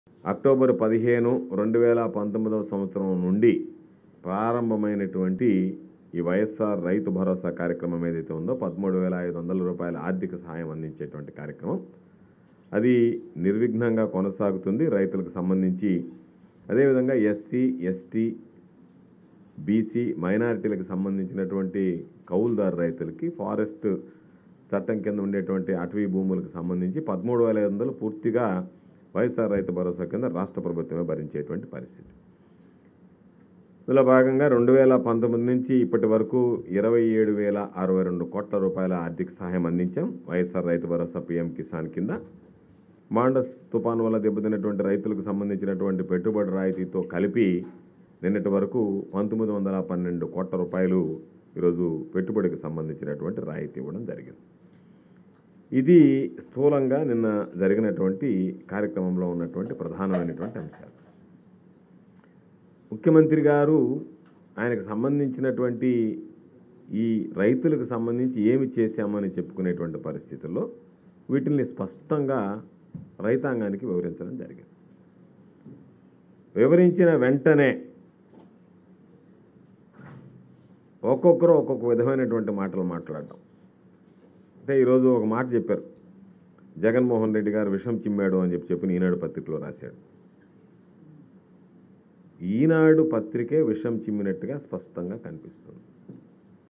October పదిహేను రెండు వేల పంతొమ్మిదవ సంవత్సరం నుండి ప్రారంభమైనటువంటి ఈ వైఎస్ఆర్ రైతు భరోసా కార్యక్రమం ఏదైతే ఉందో పదమూడు వేల ఐదు వందల రూపాయల ఆర్థిక సహాయం అందించేటువంటి కార్యక్రమం అది నిర్విఘ్నంగా కొనసాగుతుంది రైతులకు సంబంధించి అదేవిధంగా ఎస్సీ ఎస్టీ బీసీ మైనారిటీలకు సంబంధించినటువంటి కౌలుదారు రైతులకి ఫారెస్ట్ చట్టం కింద ఉండేటువంటి అటవీ భూములకు సంబంధించి పదమూడు వేల ఐదు వందలు పూర్తిగా వైఎస్ఆర్ రైతు భరోసా కింద రాష్ట్ర ప్రభుత్వమే భరించేటువంటి పరిస్థితి ఇందులో భాగంగా రెండు వేల పంతొమ్మిది నుంచి ఇప్పటి వరకు ఇరవై ఏడు వేల అరవై రెండు కోట్ల రూపాయల ఆర్థిక సహాయం అందించాం వైఎస్ఆర్ రైతు భరోసా పీఎం కిసాన్ కింద మాండస్ తుఫాను వల్ల దెబ్బతిన్నటువంటి రైతులకు సంబంధించినటువంటి పెట్టుబడి రాయితీతో కలిపి నిన్నటి వరకు పంతొమ్మిది వందల పన్నెండు కోట్ల రూపాయలు ఈరోజు పెట్టుబడికి సంబంధించినటువంటి రాయితీ ఇవ్వడం జరిగింది ఇది స్థూలంగా నిన్న జరిగినటువంటి కార్యక్రమంలో ఉన్నటువంటి ప్రధానమైనటువంటి అంశాలు ముఖ్యమంత్రి గారు ఆయనకు సంబంధించినటువంటి ఈ రైతులకు సంబంధించి ఏమి చేశామని చెప్పుకునేటువంటి పరిస్థితుల్లో వీటిని స్పష్టంగా రైతాంగానికి వివరించడం జరిగింది వివరించిన వెంటనే ఒక్కొక్కరు ఒక్కొక్క విధమైనటువంటి మాటలు మాట్లాడడం అంటే ఈరోజు ఒక మాట చెప్పారు జగన్మోహన్ రెడ్డి గారు విషం చిమ్మాడు అని చెప్పి చెప్పి ఈనాడు పత్రికలో రాశాడు ఈనాడు పత్రికే విషం చిమ్మినట్టుగా స్పష్టంగా కనిపిస్తుంది